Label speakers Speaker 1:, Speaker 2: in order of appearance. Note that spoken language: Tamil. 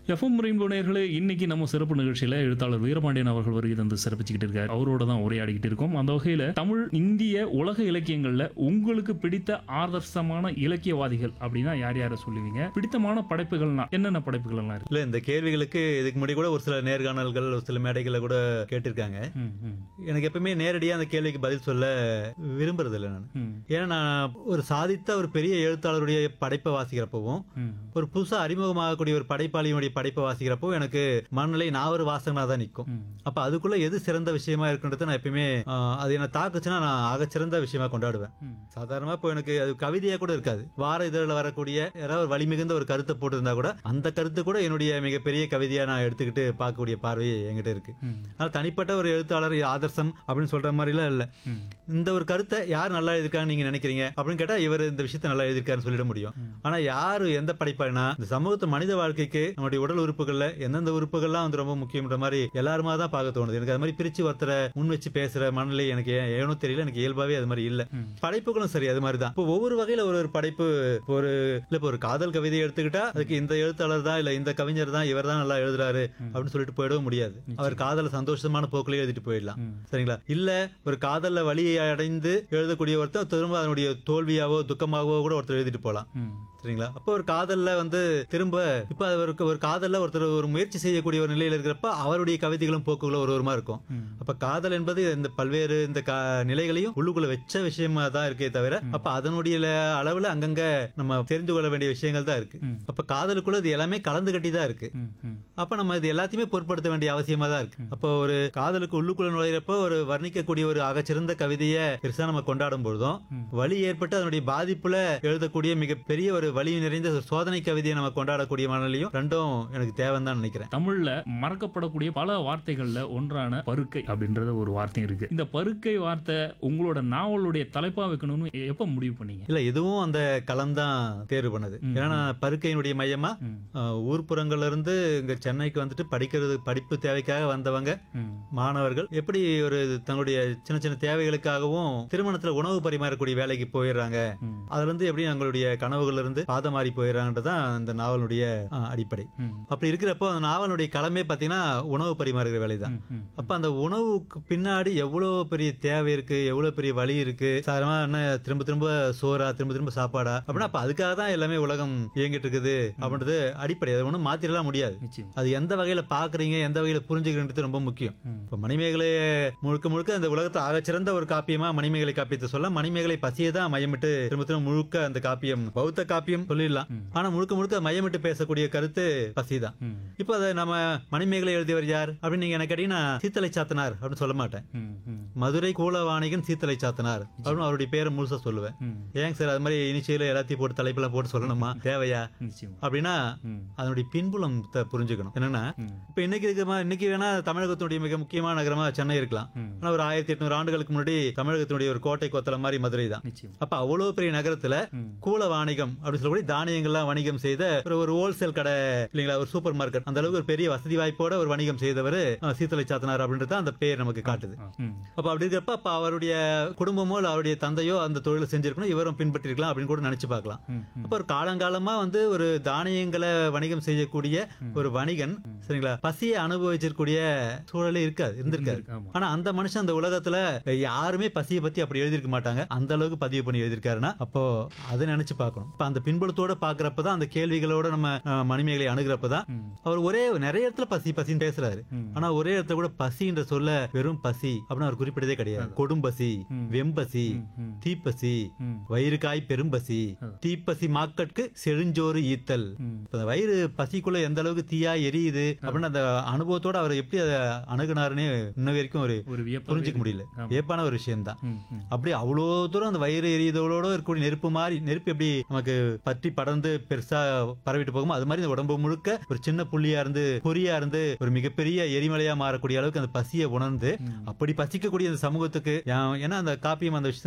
Speaker 1: எஃப்எம் ரெயின்போ நேயர்களே இன்னைக்கு நம்ம சிறப்பு நிகழ்ச்சியில எழுத்தாளர் வீரபாண்டியன் அவர்கள் வருகை தந்து சிறப்பிச்சுக்கிட்டு இருக்காரு அவரோட தான் உரையாடிக்கிட்டு இருக்கோம் அந்த வகையில தமிழ் இந்திய உலக இலக்கியங்கள்ல உங்களுக்கு பிடித்த ஆதர்சமான இலக்கியவாதிகள் அப்படின்னா யார் யாரை சொல்லுவீங்க பிடித்தமான படைப்புகள்னா என்னென்ன படைப்புகள் எல்லாம் இருக்கு
Speaker 2: இல்ல இந்த கேள்விகளுக்கு இதுக்கு முன்னாடி கூட ஒரு சில நேர்காணல்கள் ஒரு சில மேடைகளை கூட கேட்டிருக்காங்க
Speaker 1: ம், ம்,
Speaker 2: எனக்கு எப்பவுமே நேரடியா அந்த கேள்விக்கு பதில் சொல்ல விரும்புறது இல்லை நான்
Speaker 1: ம்,
Speaker 2: ஏன்னா நான் ஒரு சாதித்த ஒரு பெரிய எழுத்தாளருடைய படைப்பை வாசிக்கிறப்பவும்
Speaker 1: ம்,
Speaker 2: ஒரு புதுசா அறிமுகமாகக்கூடிய ஒரு படைப்பாளியுடைய படைப்பை வாசிக்கிறப்போ எனக்கு மனநிலை நான் ஒரு வாசகனா தான் நிற்கும்
Speaker 1: ம்.
Speaker 2: அப்ப அதுக்குள்ள எது சிறந்த விஷயமா இருக்குன்றத நான் எப்பயுமே ஆஹ், அது என்ன தாக்குச்சுன்னா நான் ஆகச்சிறந்த விஷயமா கொண்டாடுவேன்
Speaker 1: ம்.
Speaker 2: சாதாரணமா இப்போ எனக்கு அது கவிதையா கூட இருக்காது வார இதழில் வரக்கூடிய யாராவது ஒரு வலிமிகுந்த ஒரு கருத்தை போட்டிருந்தா கூட அந்த கருத்து கூட என்னுடைய மிகப்பெரிய கவிதையா நான் எடுத்துக்கிட்டு பார்க்கக்கூடிய பார்வை என்கிட்ட இருக்கு
Speaker 1: ம்.
Speaker 2: அதனால தனிப்பட்ட ஒரு எழுத்தாளர் ஆதர்சம் அப்படின்னு சொல்ற மாதிரிலாம் இல்ல
Speaker 1: ம்.
Speaker 2: இந்த ஒரு கருத்தை யார் நல்லா எழுதிருக்கான்னு நீங்க நினைக்கிறீங்க அப்படின்னு கேட்டா இவர் இந்த விஷயத்தை நல்லா எழுதிருக்காருன்னு சொல்லிட முடியும் ஆனா யாரு எந்த படைப்பாளினா இந்த சமூகத்து மனித வாழ்க்கைக்கு நம்மளுடைய உடல் உறுப்புகள்ல எந்தெந்த உறுப்புகள்லாம் வந்து ரொம்ப முக்கியன்ற மாதிரி எல்லாருமா தான் பார்க்க தோணுது எனக்கு அது மாதிரி பிரிச்சு ஒருத்தரை முன் வச்சு பேசுற மனநிலை எனக்கு ஏன் ஏனோ தெரியல எனக்கு இயல்பாவே அது மாதிரி இல்ல
Speaker 1: ம்.
Speaker 2: படைப்புகளும் சரி அது மாதிரி தான் இப்போ ஒவ்வொரு வகையில ஒரு ஒரு படைப்பு இப்போ ஒரு இல்ல இப்போ ஒரு காதல் கவிதையை எடுத்துக்கிட்டா அதுக்கு இந்த எழுத்தாளர் தான் இல்ல இந்த கவிஞர் தான் இவர் தான் நல்லா எழுதுறாரு அப்படின்னு சொல்லிட்டு போயிடவும் முடியாது அவர் காதல சந்தோஷமான போக்கிலே எழுதிட்டு போயிடலாம்
Speaker 1: ம்.
Speaker 2: சரிங்களா இல்ல ஒரு காதல்ல வழியை அடைந்து எழுதக்கூடிய ஒருத்தர் திரும்ப அதனுடைய தோல்வியாவோ துக்கமாகவோ கூட ஒருத்தர் எழுதிட்டு போலாம்
Speaker 1: ம்.
Speaker 2: சரிங்களா அப்போ ஒரு காதல்ல வந்து திரும்ப இப்ப அவருக்கு ஒரு காதல்ல ஒருத்தர் ஒரு முயற்சி செய்யக்கூடிய ஒரு நிலையில இருக்கிறப்ப அவருடைய கவிதைகளும் போக்குகளும் ஒரு ஒருமா இருக்கும்
Speaker 1: ம்.
Speaker 2: அப்ப காதல் என்பது இந்த பல்வேறு இந்த கா- நிலைகளையும் உள்ளுக்குள்ள வச்ச விஷயமா தான் இருக்கே தவிர அப்ப அதனுடைய ல- அளவுல அங்கங்க நம்ம தெரிந்து கொள்ள வேண்டிய விஷயங்கள் தான் இருக்கு
Speaker 1: ம்.
Speaker 2: அப்ப காதலுக்குள்ள இது எல்லாமே கலந்து கட்டி தான் இருக்கு
Speaker 1: ம். ம்.
Speaker 2: அப்ப நம்ம இது எல்லாத்தையுமே பொருட்படுத்த வேண்டிய அவசியமா தான் இருக்கு அப்போ ஒரு காதலுக்கு உள்ளுக்குள்ள நுழையிறப்போ ஒரு வர்ணிக்கக்கூடிய ஒரு அகச்சிறந்த கவிதையை பெருசா நம்ம கொண்டாடும் பொழுதும் வலி ஏற்பட்டு அதனுடைய பாதிப்புல எழுதக்கூடிய மிகப்பெரிய ஒரு வலி நிறைந்த ஒரு சோதனை கவிதையை நம்ம கொண்டாடக்கூடிய மனநிலையும் ரெண்டும் எனக்கு தேவைன்னு தான் நினைக்கிறேன்
Speaker 1: தமிழ்ல மறக்கப்படக்கூடிய பல வார்த்தைகள்ல ஒன்றான பருக்கை அப்படின்றத ஒரு வார்த்தை இருக்கு இந்த பருக்கை வார்த்தை உங்களோட நாவலுடைய தலைப்பா வைக்கணும்னு எப்ப முடிவு பண்ணீங்க
Speaker 2: இல்ல இதுவும் அந்த களம் தான் தேர்வு பண்ணது ஏன்னா நான் பருக்கையினுடைய மையமா
Speaker 1: ம்.
Speaker 2: அஹ், ஊர்ப்புறங்கள்ல இருந்து இங்க சென்னைக்கு வந்துட்டு படிக்கிறது படிப்பு தேவைக்காக வந்தவங்க
Speaker 1: ம்.
Speaker 2: மாணவர்கள் எப்படி ஒரு தங்களுடைய சின்ன சின்ன தேவைகளுக்காகவும் திருமணத்துல உணவு பரிமாறக்கூடிய வேலைக்கு போயிடுறாங்க
Speaker 1: ம்.
Speaker 2: அதுல இருந்து எப்படி அவங்களுடைய கனவுகள்ல இருந்து பாதம் மாறி போயிடுறாங்கன்றதான் அந்த நாவலுடைய அஹ், அடிப்படை
Speaker 1: ம்.
Speaker 2: அப்படி இருக்கிறப்போ அந்த நாவலுடைய களமே பாத்தீங்கன்னா உணவு பரிமாறுகிற வேலை தான்
Speaker 1: ம். ம்.
Speaker 2: அப்ப அந்த உணவுக்கு பின்னாடி எவ்வளவு பெரிய தேவை இருக்கு எவ்வளவு பெரிய வழி இருக்கு சாதாரணமா என்ன திரும்ப திரும்ப சோறா திரும்ப திரும்ப சாப்பாடா அப்படின்னா அப்ப அதுக்காக தான் எல்லாமே உலகம் இயங்கிட்டு இருக்குது அப்படின்றது அடிப்படை அதை ஒன்றும் மாத்திரலாம் முடியாது
Speaker 1: நிச்சயம்
Speaker 2: அது எந்த வகையில பாக்குறீங்க எந்த வகையில புரிஞ்சுக்கிறது ரொம்ப முக்கியம்
Speaker 1: ம்.
Speaker 2: இப்ப மணிமேகலை முழுக்க முழுக்க அந்த உலகத்தை ஆகச்சிறந்த ஒரு காப்பியமா மணிமேகலை காப்பியத்தை சொல்ல மணிமேகலை பசியை தான் மையமிட்டு திரும்ப திரும்ப முழுக்க அந்த காப்பியம் பௌத்த காப்பியம் சொல்லிடலாம் ஆனா முழுக்க முழுக்க மையமிட்டு பேசக்கூடிய கருத்து பசிதான்
Speaker 1: ம்.
Speaker 2: இப்போ அதை நம்ம மணிமேகலை எழுதியவர் யார் அப்படின்னு நீங்க எனக்கு கேட்டீங்கன்னா சீத்தலை சாத்தனார் அப்படின்னு சொல்ல மாட்டேன்
Speaker 1: ம். ம்.
Speaker 2: மதுரை கூலவாணிகன் சீத்தலை சாத்தனார் அப்படின்னு அவருடைய பேரை முழுசா சொல்லுவேன்
Speaker 1: ம்.
Speaker 2: ஏங்க சார் அது மாதிரி இனிஷியல எல்லாத்தையும் போட்டு தலைப்பெல்லாம் போட்டு சொல்லணுமா தேவையா
Speaker 1: நிச்சயம்
Speaker 2: அப்படின்னா
Speaker 1: ம்.
Speaker 2: அதனுடைய பின்புலம் த- புரிஞ்சுக்கணும் என்னன்னா
Speaker 1: ம்.
Speaker 2: இப்ப இன்னைக்கு இருக்கிற இன்னைக்கு வேணா தமிழகத்தினுடைய மிக முக்கியமான நகரமா சென்னை இருக்கலாம்
Speaker 1: ம்.
Speaker 2: ஆனா ஒரு ஆயிரத்தி எட்நூறு ஆண்டுகளுக்கு முன்னாடி தமிழகத்தினுடைய ஒரு கோட்டை கொத்தல மாதிரி மதுரை தான்
Speaker 1: நிச்சயம்
Speaker 2: அப்ப அவ்வளவு பெரிய நகரத்துல
Speaker 1: ம்.
Speaker 2: கூல வாணிகம் அப்படின்னு சொல்லக்கூடிய தானியங்கள்லாம் வணிகம் செய்த ஒரு ஒரு ஹோல்சேல் கடை இல்லைங்களா ஒரு சூப்பர் மார்க்கெட் அந்த அளவுக்கு ஒரு பெரிய வசதி வாய்ப்போட ஒரு வணிகம் செய்தவர் அஹ், சீத்தலை சாத்தனார் அப்படின்றது தான் அந்த பேர் நமக்கு காட்டுது
Speaker 1: ஆ. ம்.
Speaker 2: அப்ப அப்படி இருக்கிறப்ப அப்ப அவருடைய குடும்பமோ இல்ல அவருடைய தந்தையோ அந்த தொழிலை செஞ்சிருக்கணும் இவரும் பின்பற்றிருக்கலாம் அப்படின்னு கூட நினைச்சு பார்க்கலாம்
Speaker 1: ம். ம்.
Speaker 2: அப்ப ஒரு காலங்காலமா வந்து ஒரு தானியங்களை வணிகம் செய்யக்கூடிய ஒரு வணிகன் சரிங்களா பசியை அனுபவிச்சிருக்கூடிய சூழலே இருக்காது இருந்திருக்காது
Speaker 1: ஆமா
Speaker 2: ஆனா அந்த மனுஷன் அந்த உலகத்துல யாருமே பசியை பத்தி அப்படி எழுதியிருக்க மாட்டாங்க அந்த அளவுக்கு பதிவு பண்ணி எழுதியிருக்காருன்னா அப்போ அதை நினைச்சு பார்க்கணும் இப்ப அந்த பின்புலத்தோட பாக்குறப்பதான் அந்த கேள்விகளோட நம்ம அஹ், மணிமேகலை அணுகிறப்பதான்
Speaker 1: ம்.
Speaker 2: அவர் ஒரே நிறைய இடத்துல பசி பசின்னு பேசுறாரு
Speaker 1: ம்.
Speaker 2: ஆனா ஒரே இடத்துல கூட பசின்ற சொல்ல வெறும் பசி அப்படின்னு அவர் குறிப்பிட்டதே கிடையாது கொடும்பசி
Speaker 1: ம்.
Speaker 2: வெம்பசி
Speaker 1: ம்.
Speaker 2: தீப்பசி
Speaker 1: ம்.
Speaker 2: வயிறுகாய் பெரும்பசி தீப்பசி மாக்கட்கு செழுஞ்சோறு ஈத்தல்
Speaker 1: ம்.
Speaker 2: இப்ப அந்த வயிறு பசிக்குள்ள எந்த அளவுக்கு தீயா எரியுது அப்படின்னு அந்த அனுபவத்தோட அவர் எப்படி அதை அணுகுனாருன்னு இன்ன வரைக்கும் ஒரு
Speaker 1: ஒரு வியப்பு
Speaker 2: புரிஞ்சுக்க முடியல
Speaker 1: ஆமா.
Speaker 2: வியப்பான ஒரு விஷயம் தான்
Speaker 1: ம். ம்.
Speaker 2: அப்படி அவ்வளோ தூரம் அந்த வயிறு எரியுதோட இருக்கக்கூடிய நெருப்பு மாதிரி நெருப்பு எப்படி நமக்கு பற்றி படர்ந்து பெருசா பரவிட்டு போகுமோ அது மாதிரி இந்த உடம்பு முழுக்க ஒரு சின்ன புள்ளியா இருந்து பொறியா இருந்து ஒரு மிகப்பெரிய எரிமலையா மாறக்கூடிய அளவுக்கு அந்த பசியை உணர்ந்து அப்படி பசிக்கக்கூடிய அந்த சமூகத்துக்கு ஏன்- ஏன்னா அந்த காப்பியம் அந்த விஷயத்தை